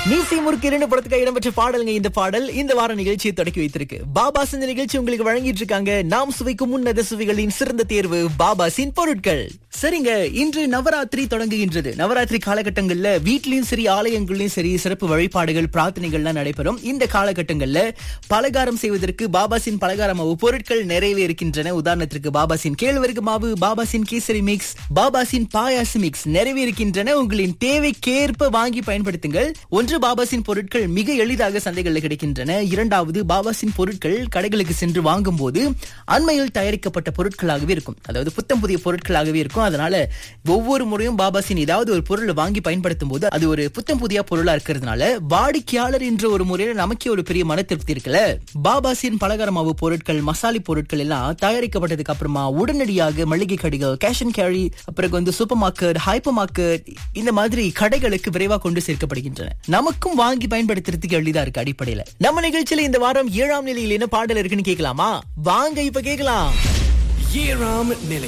மீசி முறுக்கு இரண்டு படத்துக்கு இடம்பெற்ற பாடலுங்க இந்த பாடல் இந்த வார நிகழ்ச்சியை தொடக்கி வைத்திருக்கு பாபாஸ் இந்த நிகழ்ச்சி உங்களுக்கு வழங்கிட்டு இருக்காங்க நாம் சுவைக்கும் உன்னத சுவைகளின் சிறந்த தேர்வு பாபாஸின் பொருட்கள் சரிங்க இன்று நவராத்திரி தொடங்குகின்றது நவராத்திரி காலகட்டங்கள்ல வீட்லயும் சரி ஆலயங்கள்லயும் சரி சிறப்பு வழிபாடுகள் பிரார்த்தனைகள்லாம் நடைபெறும் இந்த காலகட்டங்கள்ல பலகாரம் செய்வதற்கு பாபாசின் பலகார மாவு பொருட்கள் நிறையவே இருக்கின்றன உதாரணத்திற்கு பாபாசின் கேழ்வரகு மாவு பாபாசின் கேசரி மிக்ஸ் பாபாசின் பாயாசு மிக்ஸ் நிறைவே இருக்கின்றன உங்களின் தேவைக்கேற்ப வாங்கி பயன்படுத்துங்கள் ஒன்று பாபாசின் பொருட்கள் மிக எளிதாக சந்தைகளில் கிடைக்கின்றன இரண்டாவது பாபாசின் பொருட்கள் கடைகளுக்கு சென்று வாங்கும் போது அண்மையில் தயாரிக்கப்பட்ட பொருட்களாகவே இருக்கும் அதாவது புத்தம் புதிய பொருட்களாகவே இருக்கும் அதனால ஒவ்வொரு முறையும் பாபாசின் ஏதாவது ஒரு பொருளை வாங்கி பயன்படுத்தும் போது அது ஒரு புத்தம் புதிய பொருளா இருக்கிறதுனால வாடிக்கையாளர் என்ற ஒரு முறையில நமக்கே ஒரு பெரிய மன திருப்தி இருக்குல்ல பாபாசின் பலகார மாவு பொருட்கள் மசாலி பொருட்கள் எல்லாம் தயாரிக்கப்பட்டதுக்கு அப்புறமா உடனடியாக மளிகை கடைகள் கேஷ் அண்ட் கேரி அப்புறம் வந்து சூப்பர் மார்க்கெட் ஹைப்பர் மார்க்கெட் இந்த மாதிரி கடைகளுக்கு விரைவாக கொண்டு சேர்க்கப்படுகின்றன நமக்கும் வாங்கி பயன்படுத்துறதுக்கு எளிதா இருக்கு அடிப்படையில நம்ம நிகழ்ச்சியில இந்த வாரம் ஏழாம் நிலையில் என்ன பாடல் இருக்குன்னு கேட்கலாமா வாங்க இப்ப கேட்கலாம் ஏழாம் நிலை